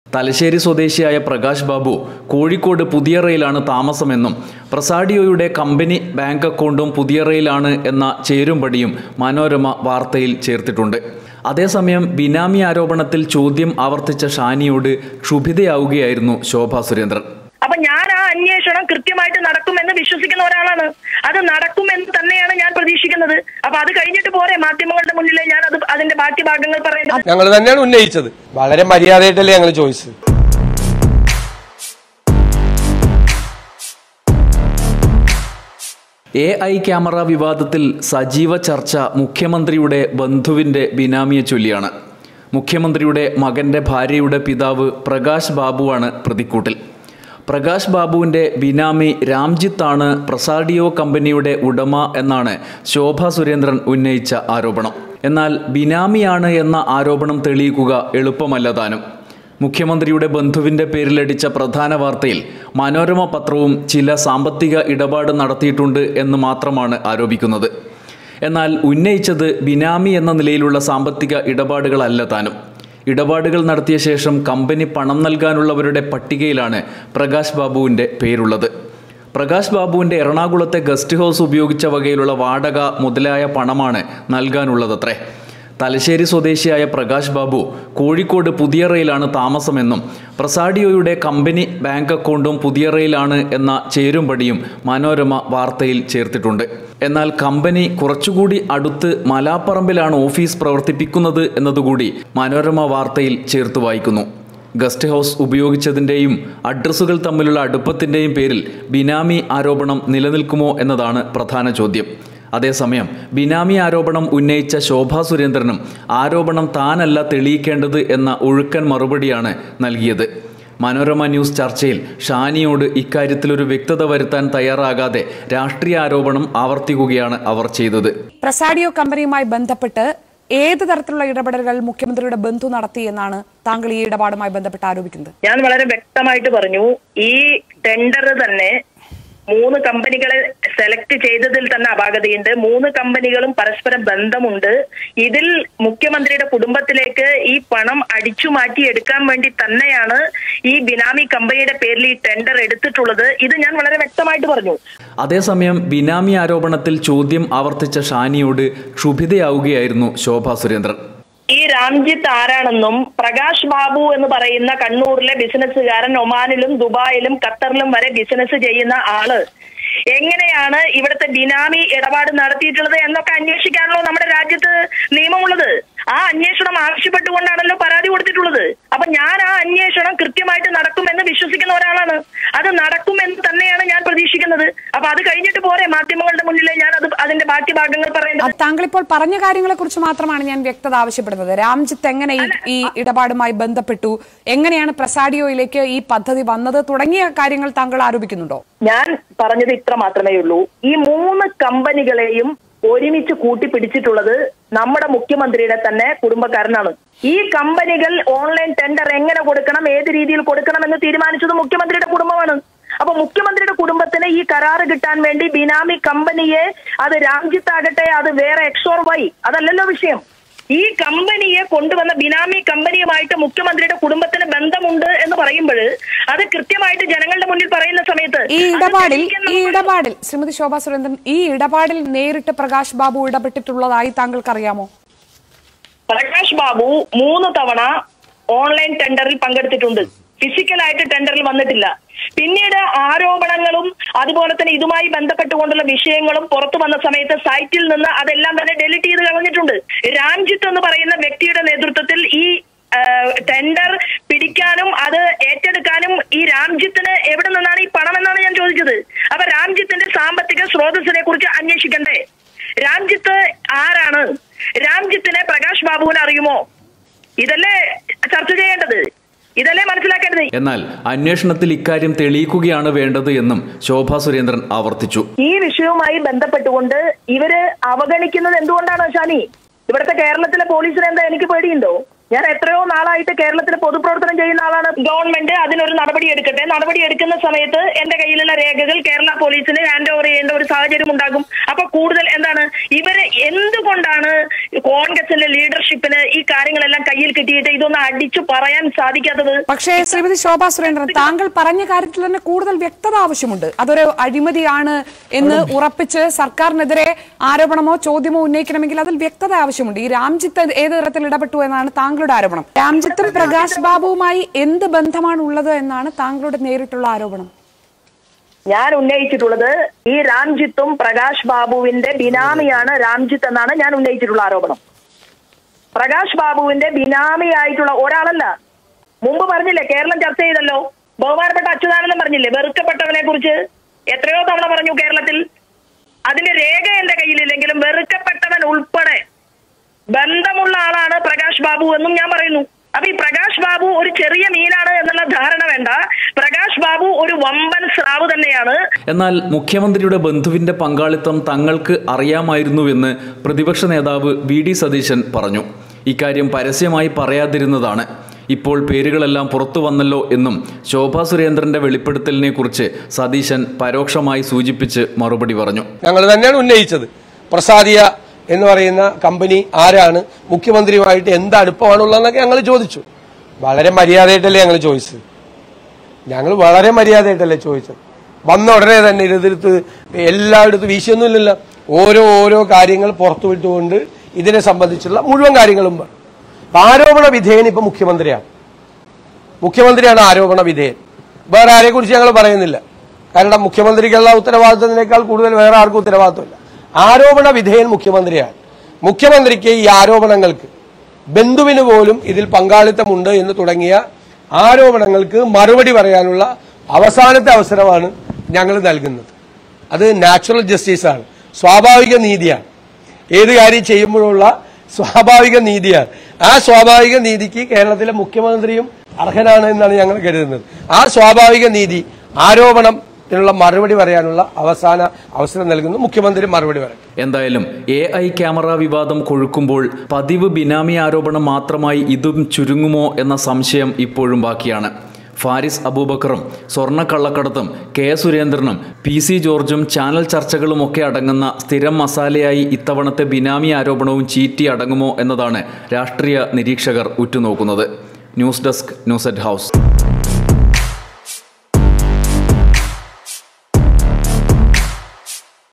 തലശ്ശേരി സ്വദേശിയായ പ്രകാശ് ബാബു കോഴിക്കോട് പുതിയറയിലാണ് താമസമെന്നും പ്രസാഡിയോയുടെ കമ്പനി ബാങ്ക് അക്കൗണ്ടും പുതിയറയിലാണ് എന്ന ചേരുംപടിയും മനോരമ വാർത്തയിൽ ചേർത്തിട്ടുണ്ട് അതേസമയം ബിനാമി ആരോപണത്തിൽ ചോദ്യം ആവർത്തിച്ച ഷാനിയോട് ക്ഷുഭിതയാവുകയായിരുന്നു ശോഭാ സുരേന്ദ്രൻ അപ്പൊ ഞാൻ ആ അന്വേഷണം കൃത്യമായിട്ട് നടക്കുമെന്ന് വിശ്വസിക്കുന്ന ഒരാളാണ് അത് നടക്കുമെന്ന് തന്നെയാണ് ഞാൻ പ്രതീക്ഷിക്കുന്നത് അപ്പൊ അത് കഴിഞ്ഞിട്ട് പോരെ മാധ്യമങ്ങളുടെ മുന്നിൽ ഞാൻ അത് അതിന്റെ ബാക്കി ഭാഗങ്ങൾ പറയേണ്ടത് ഞങ്ങൾ തന്നെയാണ് ഉന്നയിച്ചത് വളരെ മര്യാദയായിട്ടല്ലേ ഞങ്ങൾ ചോദിച്ചത് എ ഐ ക്യാമറ വിവാദത്തിൽ സജീവ ചർച്ച മുഖ്യമന്ത്രിയുടെ ബന്ധുവിൻ്റെ ബിനാമിയെ ചൊല്ലിയാണ് മുഖ്യമന്ത്രിയുടെ മകൻ്റെ ഭാര്യയുടെ പിതാവ് പ്രകാശ് ബാബുവാണ് പ്രതിക്കൂട്ടിൽ പ്രകാശ് ബാബുവിൻ്റെ ബിനാമി രാംജിത്താണ് പ്രസാഡിയോ കമ്പനിയുടെ ഉടമ എന്നാണ് ശോഭ സുരേന്ദ്രൻ ഉന്നയിച്ച ആരോപണം എന്നാൽ ബിനാമിയാണ് എന്ന ആരോപണം തെളിയിക്കുക എളുപ്പമല്ല താനും മുഖ്യമന്ത്രിയുടെ ബന്ധുവിൻ്റെ പേരിലടിച്ച പ്രധാന വാർത്തയിൽ മനോരമ പത്രവും ചില സാമ്പത്തിക ഇടപാട് നടത്തിയിട്ടുണ്ട് എന്ന് മാത്രമാണ് ആരോപിക്കുന്നത് എന്നാൽ ഉന്നയിച്ചത് ബിനാമി എന്ന നിലയിലുള്ള സാമ്പത്തിക ഇടപാടുകളല്ല താനും ഇടപാടുകൾ നടത്തിയ ശേഷം കമ്പനി പണം നൽകാനുള്ളവരുടെ പട്ടികയിലാണ് പ്രകാശ് ബാബുവിൻ്റെ പേരുള്ളത് പ്രകാശ് ബാബുവിൻ്റെ എറണാകുളത്തെ ഗസ്റ്റ് ഹൗസ് ഉപയോഗിച്ച വകയിലുള്ള വാടക മുതലായ പണമാണ് നൽകാനുള്ളതത്രേ തലശ്ശേരി സ്വദേശിയായ പ്രകാശ് ബാബു കോഴിക്കോട് പുതിയറയിലാണ് താമസമെന്നും പ്രസാഡിയോയുടെ കമ്പനി ബാങ്ക് അക്കൗണ്ടും പുതിയറയിലാണ് എന്ന ചേരുംപടിയും മനോരമ വാർത്തയിൽ ചേർത്തിട്ടുണ്ട് എന്നാൽ കമ്പനി കുറച്ചുകൂടി അടുത്ത് മലാപ്പറമ്പിലാണ് ഓഫീസ് പ്രവർത്തിപ്പിക്കുന്നത് എന്നതുകൂടി മനോരമ വാർത്തയിൽ ചേർത്ത് വായിക്കുന്നു ഗസ്റ്റ് ഹൗസ് ഉപയോഗിച്ചതിൻ്റെയും അഡ്രസ്സുകൾ തമ്മിലുള്ള അടുപ്പത്തിൻ്റെയും പേരിൽ ബിനാമി ആരോപണം നിലനിൽക്കുമോ എന്നതാണ് പ്രധാന ചോദ്യം അതേസമയം ബിനാമി ആരോപണം ഉന്നയിച്ച ശോഭാ സുരേന്ദ്രനും ആരോപണം താനല്ല തെളിയിക്കേണ്ടത് എന്ന ഒഴുക്കൻ മറുപടിയാണ് നൽകിയത് മനോരമ ന്യൂസ് ചർച്ചയിൽ ഷാനിയോട് ഇക്കാര്യത്തിലൊരു വ്യക്തത വരുത്താൻ തയ്യാറാകാതെ രാഷ്ട്രീയ ആരോപണം ആവർത്തിക്കുകയാണ് അവർ ചെയ്തത് പ്രസാഡിയോ കമ്പനിയുമായി ബന്ധപ്പെട്ട് ഏത് തരത്തിലുള്ള ഇടപെടലുകൾ മുഖ്യമന്ത്രിയുടെ ബന്ധു നടത്തി എന്നാണ് താങ്കൾ ഈ ഇടപാടുമായി ബന്ധപ്പെട്ട് ആരോപിക്കുന്നത് ഞാൻ വളരെ വ്യക്തമായിട്ട് പറഞ്ഞു ഈ ടെൻഡർ തന്നെ മൂന്ന് കമ്പനികളെ സെലക്ട് ചെയ്തതിൽ തന്നെ അപാകതയുണ്ട് മൂന്ന് കമ്പനികളും പരസ്പര ബന്ധമുണ്ട് ഇതിൽ മുഖ്യമന്ത്രിയുടെ കുടുംബത്തിലേക്ക് ഈ പണം അടിച്ചു മാറ്റി എടുക്കാൻ വേണ്ടി തന്നെയാണ് ഈ ബിനാമി കമ്പനിയുടെ പേരിൽ ഈ ടെൻഡർ എടുത്തിട്ടുള്ളത് ഇത് ഞാൻ വളരെ വ്യക്തമായിട്ട് പറഞ്ഞു അതേസമയം ബിനാമി ആരോപണത്തിൽ ചോദ്യം ആവർത്തിച്ച ഷാനിയോട് ക്ഷുഭിതയാവുകയായിരുന്നു ശോഭാ സുരേന്ദ്രൻ ഈ രാംജിത്ത് ആരാണെന്നും പ്രകാശ് ബാബു എന്ന് പറയുന്ന കണ്ണൂരിലെ ബിസിനസ്സുകാരൻ ഒമാനിലും ദുബായിലും ഖത്തറിലും വരെ ബിസിനസ് ചെയ്യുന്ന ആള് എങ്ങനെയാണ് ഇവിടുത്തെ ബിനാമി ഇടപാട് നടത്തിയിട്ടുള്ളത് എന്നൊക്കെ അന്വേഷിക്കാണല്ലോ നമ്മുടെ രാജ്യത്ത് നിയമമുള്ളത് ആ അന്വേഷണം ആവശ്യപ്പെട്ടുകൊണ്ടാണല്ലോ പരാതി കൊടുത്തിട്ടുള്ളത് അപ്പൊ ഞാൻ ആ അന്വേഷണം കൃത്യമായിട്ട് നടക്കുമെന്ന് വിശ്വസിക്കുന്ന ഒരാളാണ് അത് നടക്കുമെന്ന് തന്നെയാണ് ഞാൻ പ്രതീക്ഷിക്കുന്നത് അപ്പൊ അത് കഴിഞ്ഞിട്ട് പോരെ മാധ്യമങ്ങളുടെ മുന്നിൽ ഞാൻ അത് അതിന്റെ ബാക്കി ഭാഗങ്ങൾ പറയേണ്ടത് അത് താങ്കൾ ഇപ്പോൾ പറഞ്ഞ കാര്യങ്ങളെ കുറിച്ച് മാത്രമാണ് ഞാൻ വ്യക്തത ആവശ്യപ്പെടുന്നത് രാംജിത്ത് എങ്ങനെ ഈ ഈ ഇടപാടുമായി ബന്ധപ്പെട്ടു എങ്ങനെയാണ് പ്രസാഡിയോയിലേക്ക് ഈ പദ്ധതി വന്നത് തുടങ്ങിയ കാര്യങ്ങൾ താങ്കൾ ആരോപിക്കുന്നുണ്ടോ ഞാൻ പറഞ്ഞത് ഇത്ര മാത്രമേ ഉള്ളൂ ഈ മൂന്ന് കമ്പനികളെയും ഒരുമിച്ച് കൂട്ടിപ്പിടിച്ചിട്ടുള്ളത് നമ്മുടെ മുഖ്യമന്ത്രിയുടെ തന്നെ കുടുംബക്കാരനാണ് ഈ കമ്പനികൾ ഓൺലൈൻ ടെൻഡർ എങ്ങനെ കൊടുക്കണം ഏത് രീതിയിൽ കൊടുക്കണം എന്ന് തീരുമാനിച്ചത് മുഖ്യമന്ത്രിയുടെ കുടുംബമാണ് അപ്പൊ മുഖ്യമന്ത്രിയുടെ കുടുംബത്തിന് ഈ കരാറ് കിട്ടാൻ വേണ്ടി ബിനാമി കമ്പനിയെ അത് രാംജിത്ത് ആകട്ടെ അത് വേറെ എക്സോർ വൈ അതല്ലല്ലോ വിഷയം ഈ കമ്പനിയെ കൊണ്ടുവന്ന ബിനാമി കമ്പനിയുമായിട്ട് മുഖ്യമന്ത്രിയുടെ കുടുംബത്തിന് ബന്ധമുണ്ട് എന്ന് പറയുമ്പോൾ അത് കൃത്യമായിട്ട് ജനങ്ങളുടെ മുന്നിൽ പറയുന്ന സമയത്ത് ഈ അത് ഇടപാടിൽ തെളിയിക്കാൻ ഈ നമുക്ക് ഇടപാടിൽ ശ്രീമതി ശോഭാ സുരേന്ദ്രൻ ഈ ഇടപാടിൽ നേരിട്ട് പ്രകാശ് ബാബു ഇടപെട്ടിട്ടുള്ളതായി താങ്കൾക്ക് അറിയാമോ പ്രകാശ് ബാബു മൂന്ന് തവണ ഓൺലൈൻ ടെൻഡറിൽ പങ്കെടുത്തിട്ടുണ്ട് ഫിസിക്കലായിട്ട് ടെൻഡറിൽ വന്നിട്ടില്ല പിന്നീട് ആരോപണങ്ങളും അതുപോലെ തന്നെ ഇതുമായി ബന്ധപ്പെട്ടുകൊണ്ടുള്ള വിഷയങ്ങളും പുറത്തു വന്ന സമയത്ത് സൈറ്റിൽ നിന്ന് അതെല്ലാം തന്നെ ഡെലിറ്റ് ചെയ്ത് കളഞ്ഞിട്ടുണ്ട് രാംജിത്ത് എന്ന് പറയുന്ന വ്യക്തിയുടെ നേതൃത്വത്തിൽ ഈ ആ, ടെൻഡർ പിടിക്കാനും അത് ഏറ്റെടുക്കാനും ഈ രാംജിത്തിന് എവിടെ നിന്നാണ് ഈ പണം എന്നാണ് ഞാൻ ചോദിച്ചത് അപ്പൊ രാംജിത്തിന്റെ സാമ്പത്തിക സ്രോതസ്സിനെ കുറിച്ച് അന്വേഷിക്കണ്ടേ രാംജിത്ത് ആരാണ് രാംജിത്തിനെ പ്രകാശ് ബാബുവിനെ അറിയുമോ ഇതല്ലേ ചർച്ച ചെയ്യേണ്ടത് ഇതല്ലേ മനസ്സിലാക്കേണ്ടത് എന്നാൽ അന്വേഷണത്തിൽ ഇക്കാര്യം തെളിയിക്കുകയാണ് വേണ്ടത് എന്നും ശോഭാ സുരേന്ദ്രൻ ആവർത്തിച്ചു ഈ വിഷയവുമായി ബന്ധപ്പെട്ടുകൊണ്ട് ഇവര് അവഗണിക്കുന്നത് എന്തുകൊണ്ടാണ് ഷാനി ഇവിടുത്തെ കേരളത്തിലെ പോലീസിന് എന്താ എനിക്ക് പേടിയുണ്ടോ ഞാൻ എത്രയോ നാളായിട്ട് കേരളത്തിൽ പൊതുപ്രവർത്തനം ചെയ്യുന്ന ആളാണ് ഗവൺമെന്റ് അതിനൊരു നടപടി എടുക്കട്ടെ നടപടി എടുക്കുന്ന സമയത്ത് എന്റെ കയ്യിലുള്ള രേഖകൾ കേരള പോലീസിന് ഹാൻഡ് ഓവർ ചെയ്യേണ്ട ഒരു സാഹചര്യം ഉണ്ടാകും അപ്പൊ കൂടുതൽ എന്താണ് ഇവര് എന്തുകൊണ്ടാണ് കോൺഗ്രസിന്റെ ലീഡർഷിപ്പിന് ഈ കാര്യങ്ങളെല്ലാം കയ്യിൽ കിട്ടിയിട്ട് ഇതൊന്ന് അടിച്ചു പറയാൻ സാധിക്കാത്തത് പക്ഷേ ശ്രീമതി ശോഭാ സുരേന്ദ്രൻ താങ്കൾ പറഞ്ഞ കാര്യത്തിൽ തന്നെ കൂടുതൽ വ്യക്തത ആവശ്യമുണ്ട് അതൊരു അഴിമതിയാണ് എന്ന് ഉറപ്പിച്ച് സർക്കാരിനെതിരെ ആരോപണമോ ചോദ്യമോ ഉന്നയിക്കണമെങ്കിൽ അതിൽ വ്യക്തത ആവശ്യമുണ്ട് ഈ രാംജിത്ത് ഏത് തരത്തിൽ ഇടപെട്ടു എന്നാണ് താങ്കളുടെ ആരോപണം രാംജിത്തും പ്രകാശ് ബാബുവുമായി എന്ത് ബന്ധമാണ് ഉള്ളത് എന്നാണ് താങ്കളുടെ നേരിട്ടുള്ള ആരോപണം ഞാൻ ഉന്നയിച്ചിട്ടുള്ളത് ഈ രാംജിത്തും പ്രകാശ് ബാബുവിന്റെ ബിനാമിയാണ് രാംജിത്ത് എന്നാണ് ഞാൻ ഉന്നയിച്ചിട്ടുള്ള ആരോപണം പ്രകാശ് ബാബുവിന്റെ ബിനാമിയായിട്ടുള്ള ഒരാളല്ല മുമ്പ് പറഞ്ഞില്ലേ കേരളം ചർച്ച ചെയ്തല്ലോ ബഹുമാനപ്പെട്ട അച്യുതാനന്ദൻ പറഞ്ഞില്ലേ വെറുക്കപ്പെട്ടവനെ കുറിച്ച് എത്രയോ തവണ പറഞ്ഞു കേരളത്തിൽ അതിന്റെ രേഖ എന്റെ കയ്യിലില്ലെങ്കിലും വെറുക്കപ്പെട്ടവൻ ഉൾപ്പെടെ ബന്ധമുള്ള ആളാണ് പ്രകാശ് ബാബു എന്നും ഞാൻ പറയുന്നു അപ്പൊ ഈ പ്രകാശ് ബാബു ഒരു ചെറിയ മീനാണ് എന്നുള്ള ധാരണ വേണ്ട പ്രകാശ് ബാബു ഒരു വമ്പൻ സ്രാവ് തന്നെയാണ് എന്നാൽ മുഖ്യമന്ത്രിയുടെ ബന്ധുവിന്റെ പങ്കാളിത്തം തങ്ങൾക്ക് അറിയാമായിരുന്നുവെന്ന് പ്രതിപക്ഷ നേതാവ് വി ഡി സതീശൻ പറഞ്ഞു ഇക്കാര്യം പരസ്യമായി പറയാതിരുന്നതാണ് ഇപ്പോൾ പേരുകളെല്ലാം പുറത്തു വന്നല്ലോ എന്നും ശോഭാ സുരേന്ദ്രന്റെ വെളിപ്പെടുത്തലിനെ കുറിച്ച് സതീശൻ പരോക്ഷമായി സൂചിപ്പിച്ച് മറുപടി പറഞ്ഞു ഞങ്ങൾ തന്നെയാണ് ഉന്നയിച്ചത് പ്രസാദിയ എന്ന് പറയുന്ന കമ്പനി ആരാണ് മുഖ്യമന്ത്രിയുമായിട്ട് എന്ത് അടുപ്പമാണുള്ളതെന്നൊക്കെ ഞങ്ങൾ ചോദിച്ചു വളരെ മര്യാദയായിട്ടല്ലേ ഞങ്ങൾ ചോദിച്ചത് ഞങ്ങൾ വളരെ മര്യാദയായിട്ടല്ലേ ചോദിച്ചത് വന്ന ഉടനെ തന്നെ എതിർത്ത് എല്ലായിടത്തും വീശിയൊന്നുമില്ലല്ലോ ഓരോ ഓരോ കാര്യങ്ങൾ പുറത്തു വിട്ടുകൊണ്ട് ഇതിനെ സംബന്ധിച്ചുള്ള മുഴുവൻ കാര്യങ്ങളും പറഞ്ഞു അപ്പൊ ആരോപണ വിധേയൻ ഇപ്പൊ മുഖ്യമന്ത്രിയാണ് മുഖ്യമന്ത്രിയാണ് ആരോപണ വിധേയൻ വേറെ ആരെ കുറിച്ച് ഞങ്ങൾ പറയുന്നില്ല കാരണം മുഖ്യമന്ത്രിക്കുള്ള ഉത്തരവാദിത്തത്തിനേക്കാൾ കൂടുതൽ വേറെ ആർക്കും ഉത്തരവാദിത്തമില്ല ആരോപണ വിധേയൻ മുഖ്യമന്ത്രിയാണ് മുഖ്യമന്ത്രിക്ക് ഈ ആരോപണങ്ങൾക്ക് ബന്ധുവിന് പോലും ഇതിൽ പങ്കാളിത്തമുണ്ട് എന്ന് തുടങ്ങിയ ആരോപണങ്ങൾക്ക് മറുപടി പറയാനുള്ള അവസാനത്തെ അവസരമാണ് ഞങ്ങൾ നൽകുന്നത് അത് നാച്ചുറൽ ജസ്റ്റിസാണ് സ്വാഭാവിക നീതിയാണ് ഏത് കാര്യം ചെയ്യുമ്പോഴുള്ള സ്വാഭാവിക നീതിയാണ് ആ സ്വാഭാവിക നീതിക്ക് കേരളത്തിലെ മുഖ്യമന്ത്രിയും അർഹനാണ് എന്നാണ് ഞങ്ങൾ കരുതുന്നത് ആ സ്വാഭാവിക നീതി ആരോപണത്തിനുള്ള മറുപടി പറയാനുള്ള അവസാന അവസരം നൽകുന്നു മുഖ്യമന്ത്രി മറുപടി പറയും എന്തായാലും എ ഐ ക്യാമറ വിവാദം കൊഴുക്കുമ്പോൾ പതിവ് ബിനാമി ആരോപണം മാത്രമായി ഇതും ചുരുങ്ങുമോ എന്ന സംശയം ഇപ്പോഴും ബാക്കിയാണ് ഫാരിസ് അബൂബക്കറും സ്വർണ്ണക്കള്ളക്കടത്തും കെ സുരേന്ദ്രനും പി സി ജോർജും ചാനൽ ചർച്ചകളും ഒക്കെ അടങ്ങുന്ന സ്ഥിരം മസാലയായി ഇത്തവണത്തെ ബിനാമി ആരോപണവും ചീറ്റി അടങ്ങുമോ എന്നതാണ് രാഷ്ട്രീയ നിരീക്ഷകർ ഉറ്റുനോക്കുന്നത് news desk news at house